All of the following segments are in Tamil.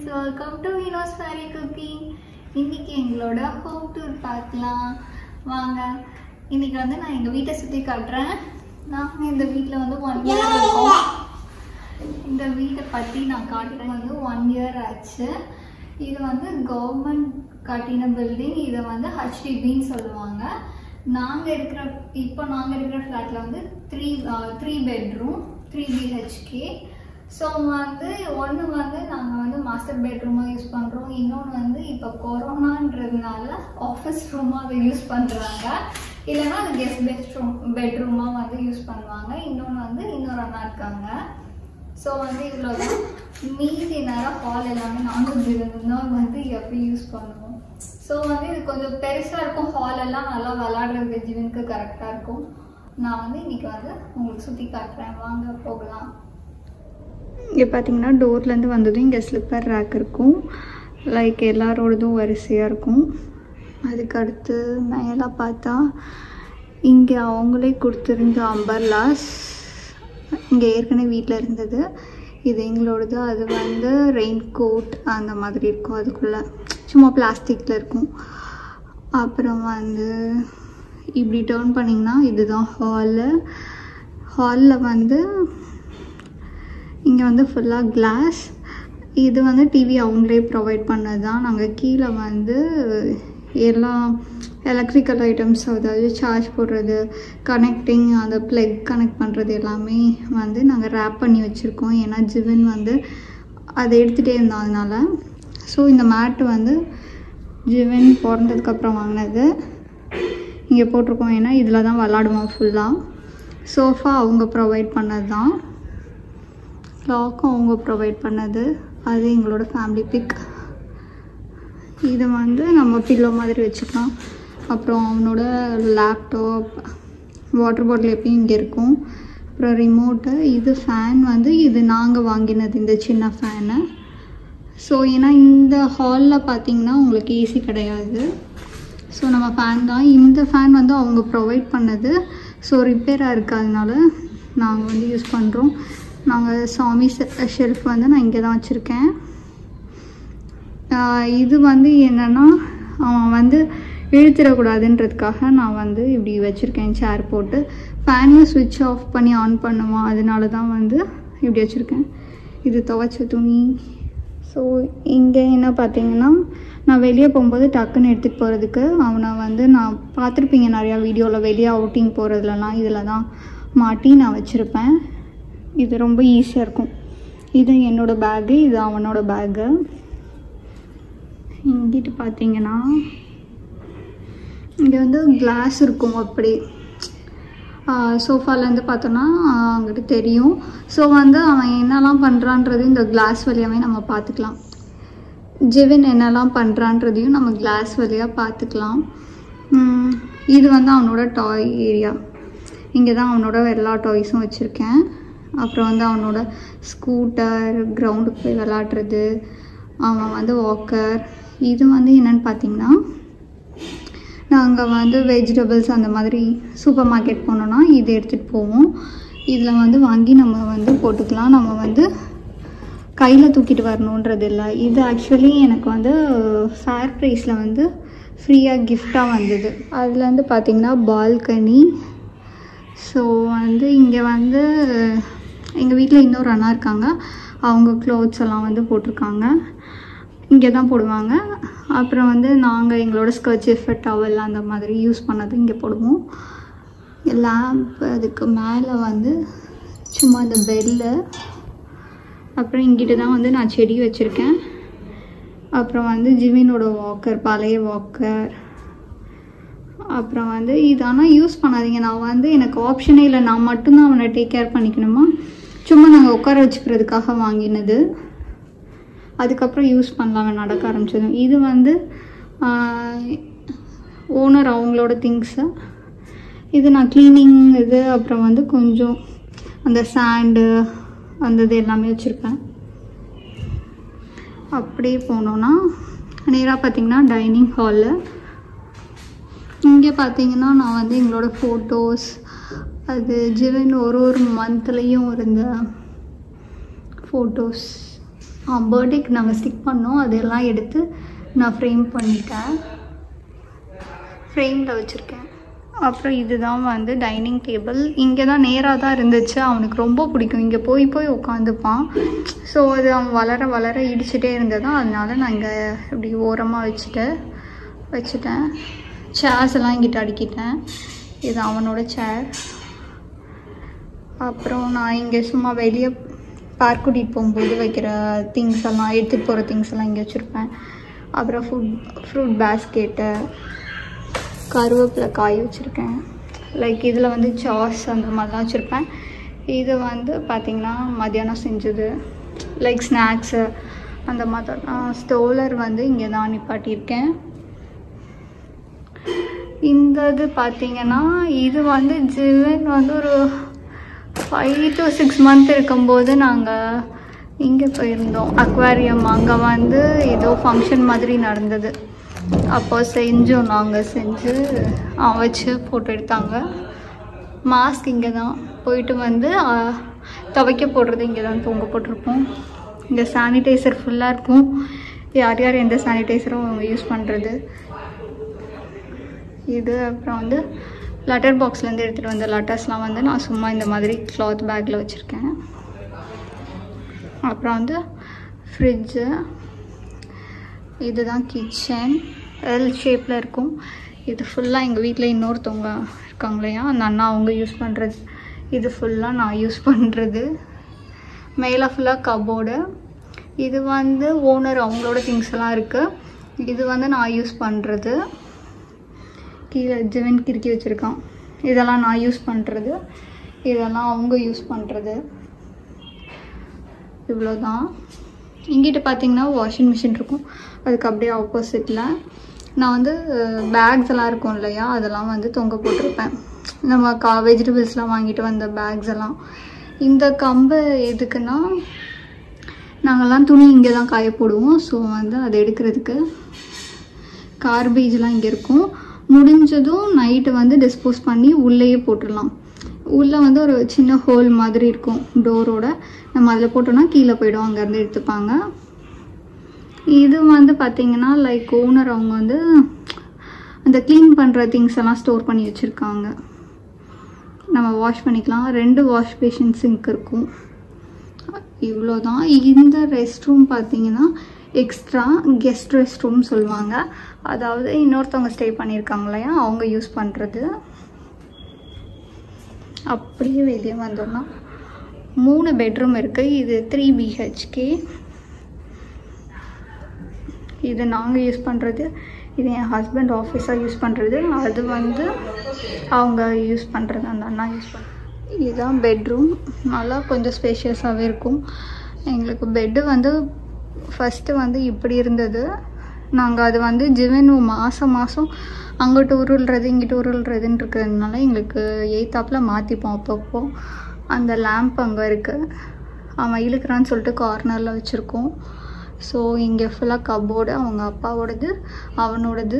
welcome to Vino's fairy cooking இன்னைக்கு எங்களோட ஹோம் டூர் பார்க்கலாம் வாங்க இன்னைக்கு வந்து நான் எங்கள் வீட்டை சுற்றி காட்டுறேன் நாங்கள் இந்த வீட்டில் வந்து ஒன் இயர் இருக்கோம் இந்த வீட்டை பற்றி நான் காட்டுறேன் வந்து ஒன் இயர் ஆச்சு இது வந்து கவர்மெண்ட் கட்டின பில்டிங் இதை வந்து ஹச்டிபின்னு சொல்லுவாங்க நாங்கள் இருக்கிற இப்போ நாங்கள் இருக்கிற ஃப்ளாட்டில் வந்து three three bedroom three BHK so வந்து ஒன்று வந்து நாங்கள் வந்து மாஸ்டர் பெட்ரூமாக யூஸ் பண்ணுறோம் இன்னொன்று வந்து இப்போ கொரோனான்றதுனால ஆஃபீஸ் ரூமாக அதை யூஸ் பண்ணுறாங்க இல்லைன்னா அது கெஸ்ட் பெட்ரூம் பெட்ரூமாக வந்து யூஸ் பண்ணுவாங்க இன்னொன்று வந்து இன்னொரு அண்ணா இருக்காங்க ஸோ வந்து இவ்வளோதான் மீதி நேரம் ஹால் எல்லாமே நான்வெஜ் இருந்தா வந்து எப்பயும் யூஸ் பண்ணுவோம் ஸோ வந்து இது கொஞ்சம் பெருசாக இருக்கும் ஹால் எல்லாம் நல்லா விளாடுறது ஜீவனுக்கு கரெக்டாக இருக்கும் நான் வந்து இன்னைக்கு வந்து உங்களுக்கு சுற்றி காட்டுறேன் வாங்க போகலாம் இங்கே பார்த்தீங்கன்னா டோர்லேருந்து வந்ததும் இங்கே ஸ்லிப்பர் ரேக் இருக்கும் லைக் எல்லாரோடதும் வரிசையாக இருக்கும் அதுக்கு அடுத்து மேலே பார்த்தா இங்கே அவங்களே கொடுத்துருந்த அம்பர்லாஸ் இங்கே ஏற்கனவே வீட்டில் இருந்தது இது எங்களோடது அது வந்து ரெயின் கோட் அந்த மாதிரி இருக்கும் அதுக்குள்ளே சும்மா பிளாஸ்டிக்கில் இருக்கும் அப்புறம் வந்து இப்படி டேர்ன் பண்ணிங்கன்னா இதுதான் ஹாலு ஹாலில் வந்து இங்கே வந்து ஃபுல்லாக கிளாஸ் இது வந்து டிவி அவங்களே ப்ரொவைட் பண்ணது தான் நாங்கள் கீழே வந்து எல்லாம் எலக்ட்ரிக்கல் ஐட்டம்ஸ் அதாவது சார்ஜ் போடுறது கனெக்டிங் அந்த ப்ளக் கனெக்ட் பண்ணுறது எல்லாமே வந்து நாங்கள் ரேப் பண்ணி வச்சுருக்கோம் ஏன்னா ஜிவன் வந்து அதை எடுத்துகிட்டே இருந்தோம் அதனால ஸோ இந்த மேட்டு வந்து ஜிவன் பிறந்ததுக்கப்புறம் வாங்கினது இங்கே போட்டிருக்கோம் ஏன்னா இதில் தான் விளாடுவோம் ஃபுல்லாக சோஃபா அவங்க ப்ரொவைட் பண்ணது தான் லாக்கும் அவங்க ப்ரொவைட் பண்ணது அது எங்களோட ஃபேமிலி பிக் இது வந்து நம்ம பில்லோ மாதிரி வச்சுக்கலாம் அப்புறம் அவனோட லேப்டாப் வாட்டர் பாட்டில் எப்பயும் இங்கே இருக்கும் அப்புறம் ரிமோட்டு இது ஃபேன் வந்து இது நாங்கள் வாங்கினது இந்த சின்ன ஃபேனு ஸோ ஏன்னா இந்த ஹாலில் பார்த்தீங்கன்னா உங்களுக்கு ஏசி கிடையாது ஸோ நம்ம ஃபேன் தான் இந்த ஃபேன் வந்து அவங்க ப்ரொவைட் பண்ணது ஸோ ரிப்பேராக இருக்காதனால நாங்கள் வந்து யூஸ் பண்ணுறோம் நாங்கள் சாமி ஷெல்ஃப் வந்து நான் இங்கே தான் வச்சுருக்கேன் இது வந்து என்னென்னா அவன் வந்து இழுத்திடக்கூடாதுன்றதுக்காக நான் வந்து இப்படி வச்சுருக்கேன் சேர் போட்டு ஃபேனையும் சுவிட்ச் ஆஃப் பண்ணி ஆன் பண்ணுவான் அதனால தான் வந்து இப்படி வச்சுருக்கேன் இது துவைச்ச துணி ஸோ இங்கே என்ன பார்த்தீங்கன்னா நான் வெளியே போகும்போது டக்குன்னு எடுத்துகிட்டு போகிறதுக்கு அவனை வந்து நான் பார்த்துருப்பீங்க நிறையா வீடியோவில் வெளியே அவுட்டிங் போகிறதுலலாம் இதில் தான் மாட்டி நான் வச்சுருப்பேன் இது ரொம்ப ஈஸியாக இருக்கும் இது என்னோடய பேகு இது அவனோட பேகு இங்கிட்டு பார்த்தீங்கன்னா இங்கே வந்து கிளாஸ் இருக்கும் அப்படி சோஃபாலேருந்து பார்த்தோன்னா அங்கிட்டு தெரியும் ஸோ வந்து அவன் என்னெல்லாம் பண்ணுறான்றது இந்த கிளாஸ் வழியாகவே நம்ம பார்த்துக்கலாம் ஜிவின் என்னெல்லாம் பண்ணுறான்றதையும் நம்ம கிளாஸ் வழியாக பார்த்துக்கலாம் இது வந்து அவனோட டாய் ஏரியா இங்கே தான் அவனோட எல்லா டாய்ஸும் வச்சுருக்கேன் அப்புறம் வந்து அவனோட ஸ்கூட்டர் கிரவுண்டுக்கு போய் விளாட்றது அவன் வந்து வாக்கர் இது வந்து என்னென்னு பார்த்தீங்கன்னா நாங்கள் வந்து வெஜிடபிள்ஸ் அந்த மாதிரி சூப்பர் மார்க்கெட் போனோன்னா இது எடுத்துகிட்டு போவோம் இதில் வந்து வாங்கி நம்ம வந்து போட்டுக்கலாம் நம்ம வந்து கையில் தூக்கிட்டு வரணுன்றது இல்லை இது ஆக்சுவலி எனக்கு வந்து ஃபேர் ப்ரைஸில் வந்து ஃப்ரீயாக கிஃப்டாக வந்தது அதில் வந்து பார்த்திங்கன்னா பால்கனி ஸோ வந்து இங்கே வந்து எங்கள் வீட்டில் இன்னொரு அண்ணா இருக்காங்க அவங்க க்ளோத்ஸ் எல்லாம் வந்து போட்டிருக்காங்க இங்கே தான் போடுவாங்க அப்புறம் வந்து நாங்கள் எங்களோட ஸ்கர்ச்சிஃப் டவல் அந்த மாதிரி யூஸ் பண்ணது இங்கே போடுவோம் லேம்ப் அதுக்கு மேலே வந்து சும்மா இந்த பெல்லு அப்புறம் இங்கிட்ட தான் வந்து நான் செடி வச்சுருக்கேன் அப்புறம் வந்து ஜிவினோட வாக்கர் பழைய வாக்கர் அப்புறம் வந்து இது ஆனால் யூஸ் பண்ணாதீங்க நான் வந்து எனக்கு ஆப்ஷனே இல்லை நான் மட்டும்தான் அவனை டேக் கேர் பண்ணிக்கணுமா சும்மா நாங்கள் உட்கார வச்சுக்கிறதுக்காக வாங்கினது அதுக்கப்புறம் யூஸ் பண்ணலாம் அவன் நடக்க ஆரம்பிச்சதும் இது வந்து ஓனர் அவங்களோட திங்ஸு இது நான் க்ளீனிங் இது அப்புறம் வந்து கொஞ்சம் அந்த சாண்டு அந்த இது எல்லாமே வச்சுருப்பேன் அப்படியே போனோன்னா நேராக பார்த்தீங்கன்னா டைனிங் ஹாலு இங்கே பார்த்தீங்கன்னா நான் வந்து எங்களோட ஃபோட்டோஸ் அது ஜிவன் ஒரு ஒரு மந்த்லேயும் இருந்த ஃபோட்டோஸ் பர்த்டேக்கு நாங்கள் ஸ்டிக் பண்ணோம் அதெல்லாம் எடுத்து நான் ஃப்ரேம் பண்ணிட்டேன் ஃப்ரேமில் வச்சுருக்கேன் அப்புறம் இதுதான் வந்து டைனிங் டேபிள் இங்கே தான் நேராக தான் இருந்துச்சு அவனுக்கு ரொம்ப பிடிக்கும் இங்கே போய் போய் உட்காந்துப்பான் ஸோ அது அவன் வளர வளர இடிச்சிட்டே இருந்ததா அதனால நான் இங்கே இப்படி ஓரமாக வச்சுட்டு வச்சுட்டேன் சேர்ஸ் எல்லாம் இங்கிட்ட அடுக்கிட்டேன் இது அவனோட சேர் அப்புறம் நான் இங்கே சும்மா வெளியே பார்க் கூட்டிகிட்டு போகும்போது வைக்கிற திங்ஸ் எல்லாம் எடுத்துகிட்டு போகிற திங்ஸ் எல்லாம் இங்கே வச்சுருப்பேன் அப்புறம் ஃபுட் ஃப்ரூட் பேஸ்கெட்டு கருவேப்பிலை காய வச்சுருக்கேன் லைக் இதில் வந்து சாஸ் அந்த மாதிரிலாம் வச்சுருப்பேன் இது வந்து பார்த்திங்கன்னா மத்தியானம் செஞ்சது லைக் ஸ்நாக்ஸு அந்த மாதிரிலாம் ஸ்டோலர் வந்து இங்கே தான் நிப்பாட்டியிருக்கேன் இந்த இது பார்த்தீங்கன்னா இது வந்து ஜிவன் வந்து ஒரு ஃபைவ் டு சிக்ஸ் மந்த் இருக்கும்போது நாங்கள் இங்கே போயிருந்தோம் அக்வாரியம் அங்கே வந்து ஏதோ ஃபங்க்ஷன் மாதிரி நடந்தது அப்போ செஞ்சோம் நாங்கள் செஞ்சு அவன் வச்சு ஃபோட்டோ எடுத்தாங்க மாஸ்க் இங்கே தான் போயிட்டு வந்து ஆ, துவைக்க போடுறது இங்கே தான் தொங்க போட்டிருப்போம் இங்கே சானிடைசர் ஃபுல்லாக இருக்கும் யார் யார் எந்த சானிடைசரும் அவங்க யூஸ் பண்ணுறது இது அப்புறம் வந்து லெட்டர் பாக்ஸ்லேருந்து எடுத்துகிட்டு வந்த லெட்டர்ஸ்லாம் வந்து நான் சும்மா இந்த மாதிரி கிளாத் பேக்கில் வச்சுருக்கேன் அப்புறம் வந்து ஃப்ரிட்ஜு இதுதான் கிச்சன் எல் ஷேப்பில் இருக்கும் இது ஃபுல்லாக எங்கள் வீட்டில் இன்னொருத்தவங்க இருக்காங்க இல்லையா அந்த அண்ணா அவங்க யூஸ் பண்ணுறது இது ஃபுல்லாக நான் யூஸ் பண்ணுறது மேலே ஃபுல்லாக கபோர்டு இது வந்து ஓனர் அவங்களோட திங்ஸ் எல்லாம் இருக்குது இது வந்து நான் யூஸ் பண்ணுறது கீழே ஜிவன் கிறுக்கி வச்சுருக்கான் இதெல்லாம் நான் யூஸ் பண்ணுறது இதெல்லாம் அவங்க யூஸ் பண்ணுறது இவ்வளோதான் இங்கிட்ட பார்த்தீங்கன்னா வாஷிங் மிஷின் இருக்கும் அதுக்கு அப்படியே ஆப்போசிட்டில் நான் வந்து பேக்ஸ் எல்லாம் இருக்கும் இல்லையா அதெல்லாம் வந்து தொங்க போட்டிருப்பேன் நம்ம கா வெஜிடபிள்ஸ்லாம் வாங்கிட்டு வந்த பேக்ஸ் எல்லாம் இந்த கம்பு எதுக்குன்னா நாங்கள்லாம் துணி இங்கே தான் காய போடுவோம் ஸோ வந்து அதை எடுக்கிறதுக்கு கார்பேஜ்லாம் இங்கே இருக்கும் முடிஞ்சதும் நைட்டு வந்து டிஸ்போஸ் பண்ணி உள்ளேயே போட்டுடலாம் உள்ளே வந்து ஒரு சின்ன ஹோல் மாதிரி இருக்கும் டோரோட நம்ம அதில் போட்டோம்னா கீழே போயிடும் அங்கேருந்து எடுத்துப்பாங்க இது வந்து பார்த்திங்கன்னா லைக் ஓனர் அவங்க வந்து அந்த க்ளீன் பண்ணுற திங்ஸ் எல்லாம் ஸ்டோர் பண்ணி வச்சுருக்காங்க நம்ம வாஷ் பண்ணிக்கலாம் ரெண்டு வாஷ் பேஷன் சிங்க் இருக்கும் இவ்வளோ தான் இந்த ரெஸ்ட் ரூம் பார்த்தீங்கன்னா எக்ஸ்ட்ரா கெஸ்ட் ரெஸ்ட் ரூம் சொல்லுவாங்க அதாவது இன்னொருத்தவங்க ஸ்டே பண்ணியிருக்காங்க இல்லையா அவங்க யூஸ் பண்ணுறது அப்படியே வெளியே வந்தோம்னா மூணு பெட்ரூம் இருக்குது இது த்ரீ பிஹெச்கே இது நாங்கள் யூஸ் பண்ணுறது இது என் ஹஸ்பண்ட் ஆஃபீஸாக யூஸ் பண்ணுறது அது வந்து அவங்க யூஸ் பண்ணுறது அந்த அண்ணா யூஸ் பண்ண இதுதான் பெட்ரூம் நல்லா கொஞ்சம் ஸ்பேஷியஸாகவே இருக்கும் எங்களுக்கு பெட்டு வந்து ஃபஸ்ட்டு வந்து இப்படி இருந்தது நாங்கள் அது வந்து ஜிவன் மாதம் மாதம் அங்கிட்டு உருள்றது இங்கிட்டு உருள்றதுன்னு இருக்கிறதுனால எங்களுக்கு எய்த்தாப்பில் மாற்றிப்போம் அப்பப்போ அந்த லேம்ப் அங்கே இருக்குது அவன் இழுக்கிறான்னு சொல்லிட்டு கார்னரில் வச்சுருக்கோம் ஸோ இங்கே ஃபுல்லாக கப்போர்டு அவங்க அப்பாவோடது அவனோடது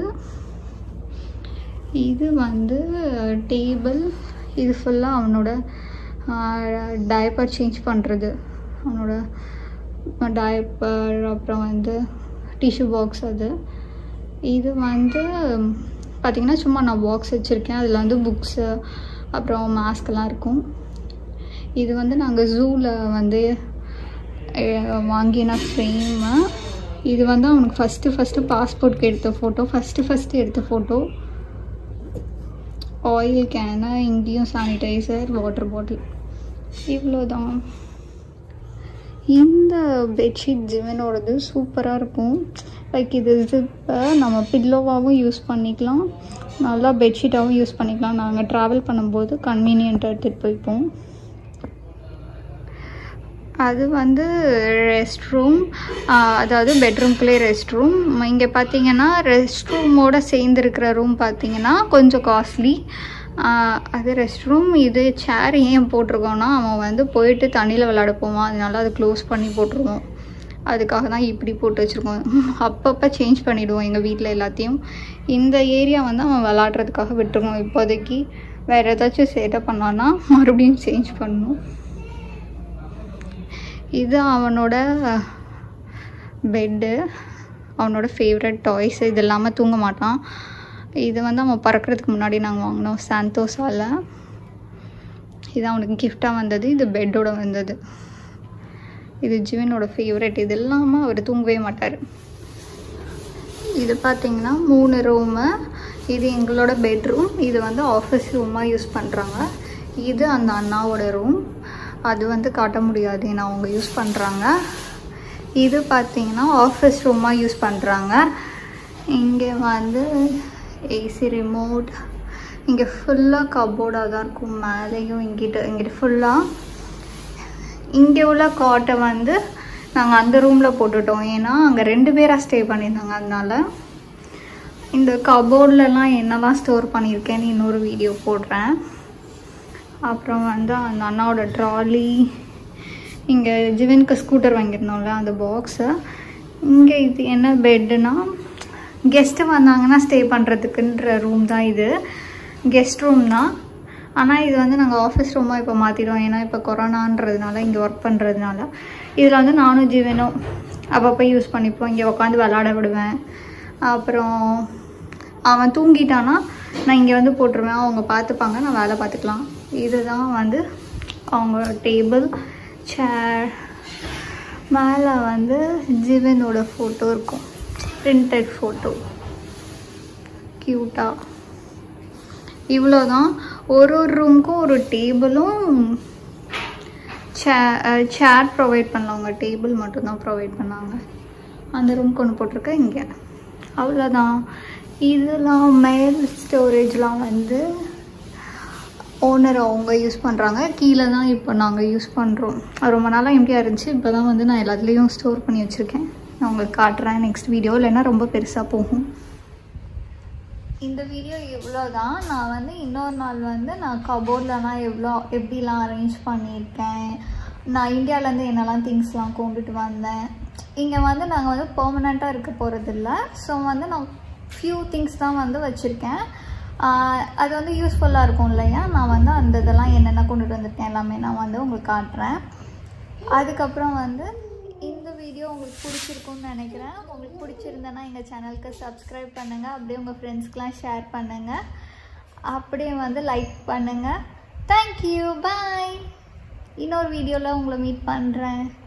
இது வந்து டேபிள் இது ஃபுல்லாக அவனோட டயப்பர் சேஞ்ச் பண்ணுறது அவனோட டயப்பர் அப்புறம் வந்து டிஷ்யூ பாக்ஸ் அது இது வந்து பார்த்திங்கன்னா சும்மா நான் பாக்ஸ் வச்சுருக்கேன் அதில் வந்து புக்ஸு அப்புறம் மாஸ்க்கெல்லாம் இருக்கும் இது வந்து நாங்கள் ஜூவில் வந்து அஹ், வாங்கின ஃப்ரேமு இது வந்து அவனுக்கு ஃபஸ்ட்டு ஃபஸ்ட்டு பாஸ்போர்ட்க்கு எடுத்த ஃபோட்டோ ஃபஸ்ட்டு ஃபஸ்ட்டு எடுத்த ஃபோட்டோ ஆயில் கேனு இங்கேயும் சானிடைசர் வாட்டர் பாட்டில் இவ்வளோதான் இந்த பெட்ஷீட் ஜிவனோடது சூப்பராக இருக்கும் லைக் இது ஜிப்பை நம்ம பில்லோவாகவும் யூஸ் பண்ணிக்கலாம் நல்லா பெட்ஷீட்டாகவும் யூஸ் பண்ணிக்கலாம் நாங்கள் ட்ராவல் பண்ணும்போது கன்வீனியண்ட்டாக எடுத்துகிட்டு போய்ப்போம் அது வந்து ரெஸ்ட் ரூம் அதாவது பெட்ரூம்குள்ளே ரெஸ்ட் ரூம் இங்கே பார்த்தீங்கன்னா ரெஸ்ட் ரூமோட சேர்ந்து இருக்கிற ரூம் பார்த்தீங்கன்னா கொஞ்சம் காஸ்ட்லி அது ரெஸ்ட் ரூம் இது சேர் ஏன் போட்டிருக்கோன்னா அவன் வந்து போயிட்டு தண்ணியில் விளையாட போவான் அதனால அதை க்ளோஸ் பண்ணி போட்டுருவோம் அதுக்காக தான் இப்படி போட்டு வச்சுருக்கோம் அப்பப்போ சேஞ்ச் பண்ணிவிடுவோம் எங்கள் வீட்டில் எல்லாத்தையும் இந்த ஏரியா வந்து அவன் விளாட்றதுக்காக விட்டுருவோம் இப்போதைக்கு வேறு ஏதாச்சும் சேட்டை பண்ணான்னா மறுபடியும் சேஞ்ச் பண்ணணும் இது அவனோட பெட்டு அவனோட ஃபேவரட் டாய்ஸ் இது இல்லாமல் தூங்க மாட்டான் இது வந்து அவன் பறக்கிறதுக்கு முன்னாடி நாங்கள் வாங்கினோம் சாந்தோஸால் இது அவனுக்கு கிஃப்டாக வந்தது இது பெட்டோட வந்தது இது ஜீவனோட ஃபேவரட் இது இல்லாமல் அவர் தூங்கவே மாட்டார் இது பார்த்தீங்கன்னா மூணு ரூமு இது எங்களோட பெட்ரூம் இது வந்து ஆஃபீஸ் ரூமாக யூஸ் பண்ணுறாங்க இது அந்த அண்ணாவோட ரூம் அது வந்து காட்ட முடியாது ஏன்னா அவங்க யூஸ் பண்ணுறாங்க இது பார்த்தீங்கன்னா ஆஃபீஸ் ரூமாக யூஸ் பண்ணுறாங்க இங்கே வந்து ஏசி ரிமோட் இங்கே ஃபுல்லாக கபோர்டாக தான் இருக்கும் மேலேயும் இங்கிட்ட இங்கிட்ட ஃபுல்லாக இங்கே உள்ள காட்டை வந்து நாங்கள் அந்த ரூமில் போட்டுட்டோம் ஏன்னா அங்கே ரெண்டு பேராக ஸ்டே பண்ணியிருந்தாங்க அதனால இந்த கபோர்ட்லலாம் என்னெல்லாம் ஸ்டோர் பண்ணியிருக்கேன்னு இன்னொரு வீடியோ போடுறேன் அப்புறம் வந்து அந்த அண்ணாவோட ட்ராலி இங்கே ஜிவனுக்கு ஸ்கூட்டர் வாங்கியிருந்தோம்ல அந்த பாக்ஸு இங்கே இது என்ன பெட்டுனா கெஸ்ட்டு வந்தாங்கன்னா ஸ்டே பண்ணுறதுக்குன்ற ரூம் தான் இது கெஸ்ட் ரூம் தான் ஆனால் இது வந்து நாங்கள் ஆஃபீஸ் ரூமாக இப்போ மாற்றிடுவோம் ஏன்னா இப்போ கொரோனான்றதுனால இங்கே ஒர்க் பண்ணுறதுனால இதில் வந்து நானும் ஜீவனும் அப்பப்போ யூஸ் பண்ணிப்போம் இங்கே உட்காந்து விளாட விடுவேன் அப்புறம் அவன் தூங்கிட்டானா நான் இங்கே வந்து போட்டுருவேன் அவங்க பார்த்துப்பாங்க நான் வேலை பார்த்துக்கலாம் இதுதான் வந்து அவங்க டேபிள் சேர் மேலே வந்து ஜீவனோட ஃபோட்டோ இருக்கும் பிரிண்டட் ஃபோட்டோ க்யூட்டாக இவ்வளோதான் ஒரு ஒரு ரூமுக்கும் ஒரு டேபிளும் சேர் ப்ரொவைட் பண்ணவங்க டேபிள் மட்டும்தான் ப்ரொவைட் பண்ணாங்க அந்த ரூம்க்கு ஒன்று போட்டிருக்கேன் இங்கே அவ்வளோதான் இதெல்லாம் மேல் ஸ்டோரேஜ்லாம் வந்து ஓனர் அவங்க யூஸ் பண்ணுறாங்க கீழே தான் இப்போ நாங்கள் யூஸ் பண்ணுறோம் ரொம்ப நாளாக எம்டியாக இருந்துச்சு இப்போ தான் வந்து நான் எல்லாத்துலேயும் ஸ்டோர் பண்ணி வச்சுருக்கேன் நான் உங்களுக்கு காட்டுறேன் நெக்ஸ்ட் வீடியோ இல்லைன்னா ரொம்ப பெருசாக போகும் இந்த வீடியோ இவ்வளோ தான் நான் வந்து இன்னொரு நாள் வந்து நான் கபோர்ட்லலாம் எவ்வளோ எப்படிலாம் அரேஞ்ச் பண்ணியிருக்கேன் நான் இந்தியாவிலேருந்து என்னெல்லாம் திங்ஸ்லாம் கொண்டுட்டு வந்தேன் இங்கே வந்து நாங்கள் வந்து பெர்மனெண்ட்டாக இருக்க போகிறதில்ல ஸோ வந்து நான் ஃபியூ திங்ஸ் தான் வந்து வச்சுருக்கேன் அது வந்து யூஸ்ஃபுல்லாக இருக்கும் இல்லையா நான் வந்து அந்த இதெல்லாம் என்னென்ன கொண்டுட்டு வந்திருக்கேன் எல்லாமே நான் வந்து உங்களுக்கு காட்டுறேன் அதுக்கப்புறம் வந்து இந்த வீடியோ உங்களுக்கு பிடிச்சிருக்கும்னு நினைக்கிறேன் உங்களுக்கு பிடிச்சிருந்தேன்னா எங்கள் சேனலுக்கு சப்ஸ்கிரைப் பண்ணுங்கள் அப்படியே உங்கள் ஃப்ரெண்ட்ஸ்க்கெலாம் ஷேர் பண்ணுங்கள் அப்படியே வந்து லைக் பண்ணுங்கள் தேங்க்யூ பாய் இன்னொரு வீடியோவில் உங்களை மீட் பண்ணுறேன்